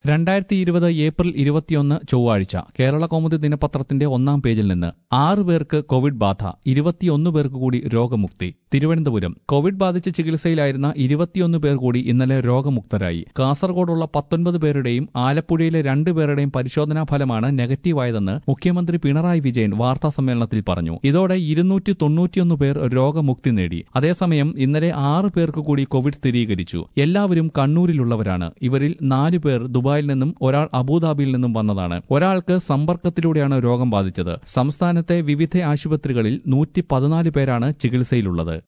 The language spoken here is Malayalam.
രണ്ടായിരത്തി ഇരുപത് ഏപ്രിൽ ഇരുപത്തിയൊന്ന് ചൊവ്വാഴ്ച കേരള കൗമുദി ദിനപത്രത്തിന്റെ ഒന്നാം പേജിൽ നിന്ന് ആറ് പേർക്ക് കോവിഡ് ബാധ ഇരുപത്തിയൊന്ന് പേർക്ക് കൂടി രോഗമുക്തി തിരുവനന്തപുരം കോവിഡ് ബാധിച്ച് ചികിത്സയിലായിരുന്ന ഇരുപത്തിയൊന്ന് പേർ കൂടി ഇന്നലെ രോഗമുക്തരായി കാസർഗോഡുള്ള പത്തൊൻപത് പേരുടെയും ആലപ്പുഴയിലെ രണ്ട് പേരുടെയും പരിശോധനാ ഫലമാണ് നെഗറ്റീവായതെന്ന് മുഖ്യമന്ത്രി പിണറായി വിജയൻ വാർത്താ സമ്മേളനത്തിൽ പറഞ്ഞു ഇതോടെ ഇരുന്നൂറ്റി തൊണ്ണൂറ്റിയൊന്ന് പേർ രോഗമുക്തി നേടി അതേസമയം ഇന്നലെ ആറ് പേർക്ക് കൂടി കോവിഡ് സ്ഥിരീകരിച്ചു എല്ലാവരും കണ്ണൂരിലുള്ളവരാണ് ഇവരിൽ നാല് പേർ ദുബായിൽ നിന്നും ഒരാൾ അബുദാബിയിൽ നിന്നും വന്നതാണ് ഒരാൾക്ക് സമ്പർക്കത്തിലൂടെയാണ് രോഗം ബാധിച്ചത് സംസ്ഥാനത്തെ വിവിധ ആശുപത്രികളിൽ നൂറ്റി പതിനാല് പേരാണ് ചികിത്സയിലുള്ളത്